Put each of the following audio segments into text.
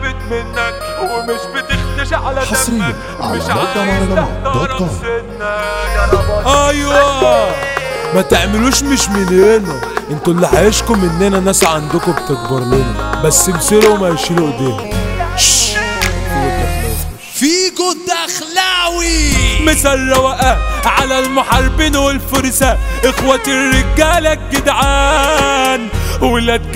خابت منك ومش بتختش على حصرياً دمك على مش موقع عايز مهرجانات دوت تحترم كوم. سنك يا رب ايوه ما تعملوش مش مننا انتوا اللي عايشكم مننا ناس عندكم بتكبر لنا بس امسلوا وما يشيلوا ايديهم شش. فيجو الدخلاوي مثل رواقة على المحاربين والفرسان اخواتي الرجالة الجدعان ولاد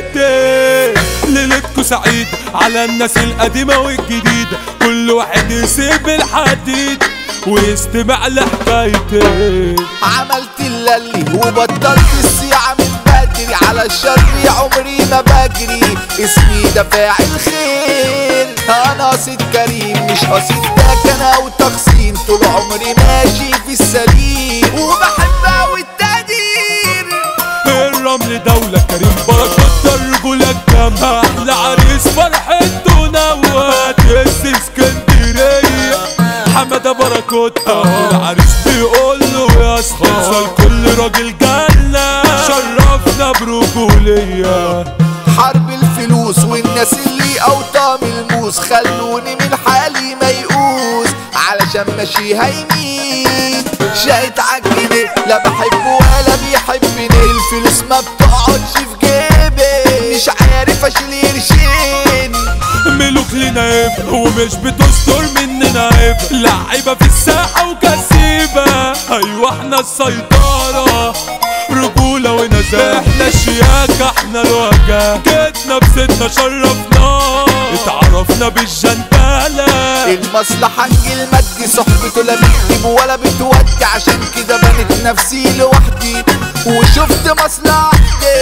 جهتي ليلتكو سعيد على الناس القديمة والجديدة كل واحد يسيب الحديد ويستمع لحكايتي عملت اللي وبطلت السيعة من بدري على الشر عمري ما بجري اسمي ده فاعل خير انا قصيد كريم مش قصيد دكنة وتقسيم طول عمري ماشي في السليم وبحب اوي التقدير الرمل دولة كريم بركة الرجولة الجامعة أحلى عريس فرحته نوات يس اسكندرية حمادة بركوتة العريس بيقول له يا خلصة لكل راجل جنة شرفنا برجولية حرب الفلوس والناس اللي اوطى من الموس خلوني من حالي ميؤوس علشان ماشيها يمين شايت عالجنيه لا بحبه ولا بيحبني الفلوس ما بتقعدش في جيبي مش عارف اشيل قرشين ملوك لنا عيب ومش بتستر مننا عيب لعيبة في الساحة وكسيبة أيوة احنا السيطرة رجولة ونزاهة احنا الشياكة احنا الوجه جيتنا بستنا شرفنا اتعرفنا بالجنتالة المصلحة انجي المادي صحبته لا بتجيب ولا بتودي عشان كده بنت نفسي لوحدي وشفت مصلحتي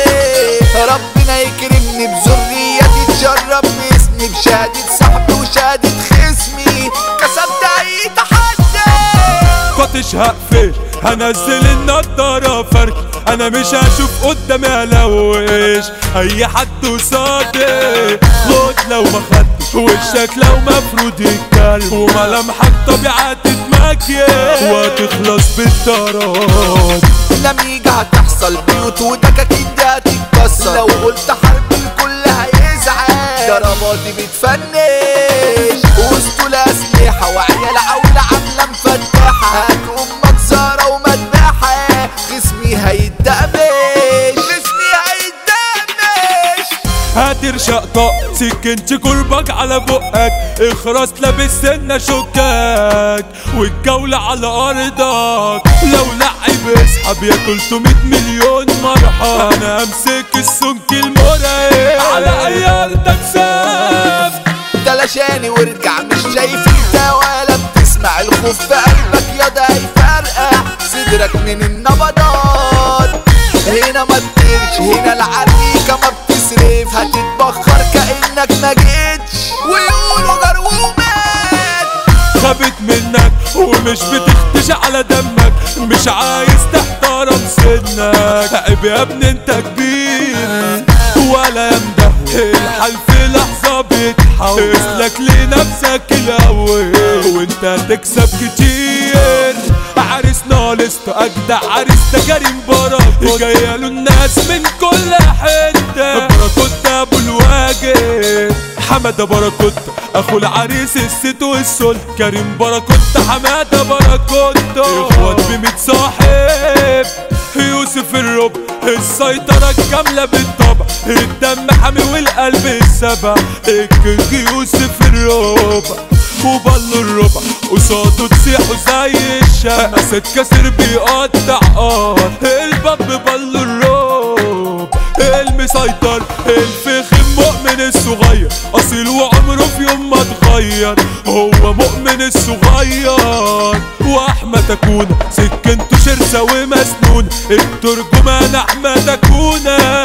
ربنا يكرمني بذريتي تشرب باسمي بشهادة صاحبي وشهادة خصمي كسبت اي تحدي كنتش هقفل هنزل النضارة فرق انا مش هشوف قدامي هلوش اي حد قصادي خد لو ما خدتش وشك لو مفروض يتكلم وملامحك طبيعة تتمكيش وهتخلص بالدارات نميجة هتحصل بيوت ودكاكين دي هتتكسر لو قلت حرب الكل هيزعل ضرباتي بتفنش وسط الأسلحة وعيال عولة عاملة مفتحة هات أمك زارة ومداحة خصمي هيتدمش خصمي هيتدمش هترشق طق سكنت كربك على بقك اخرس لابس سنة شكاك والجولة على ارضك لو لعب اسحب يا 300 مليون مرحب انا امسك السمك المرعب على اي ارض اكسب تلاشاني وارجع مش شايف انت ولا بتسمع الخوف في قلبك يا ده هيفرقع صدرك من النبضات هنا ما تطيرش هنا العريكة ما بتصرف هتتبخر كأنك ما جيتش ويقولوا جرو ومات خابت منك ومش بتختش على دمك مش عايز تحترم سنك عيب يا ابني انت كبير ولا يمده الحل في لحظة بيتحول اسلك لنفسك الاول وانت هتكسب كتير عريسنا لسه اجدع عريس ده كريم بركوت جايه له الناس من كل حته بركوت ابو الواجب حمادة بركوت اخو العريس الست والسل كريم بركوت حمادة بركوت اخوات بميت صاحب يوسف الرب السيطرة الكاملة بالطبع الدم حامي والقلب السبع الكينج يوسف الربع وبلو الربع قصاده تسيحوا زي الشمع اسد كسر بيقطع قط الباب بلو الربع المسيطر الفخم مؤمن الصغير اصيل وعمره في يوم ما اتغير هو مؤمن الصغير واحمد اكون سكنته شرسه ومسنون الترجمان احمد اكون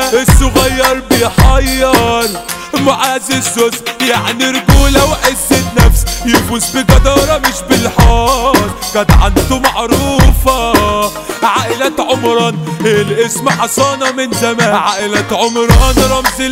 الصغير بيحير معاذ السوس يعني رجولة وعزة نفس يفوز بجدارة مش بالحار جدعنته معروفة عائلة عمران الاسم حصانة من زمان عائلة عمران رمز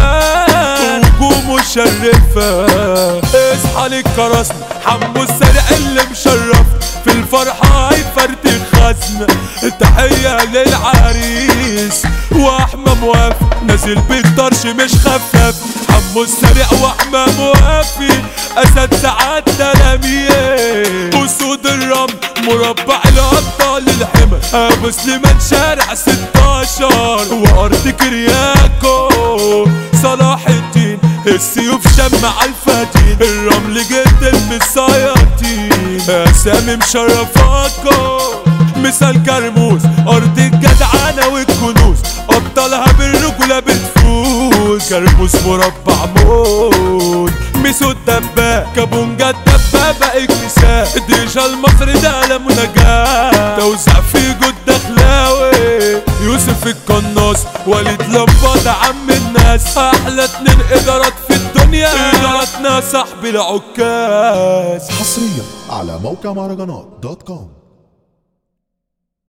الأمان وجوه مشرفة اصحى للكراسن حمو السريع اللي مشرف في الفرحة هيفرتك خزن تحية للعريس واحمى موافق نازل بالطرش مش خفاف حمو السريع واحمى موافي اسد سعاد تلاميذ اسود الرمل مربع الابطال الحمى ابو سليمان شارع 16 وارض كرياكو صلاح الدين السيوف شمع الفتين الرمل جد المصياطين اسامي مشرفاكو مثال كرموز ارض الجدعنة والكنوز ابطالها بالرجولة بتفوز كرموز مربع موت ميسو الدباب كابونجا الدبابة اكتساب ديجا المصري ده قلم ونجاة توزع في جود دخلاوي يوسف القناص وليد لمبة عم الناس احلى اتنين ادارات في الدنيا اداراتنا صاحب العكاز حصريا على موقع مهرجانات دوت كوم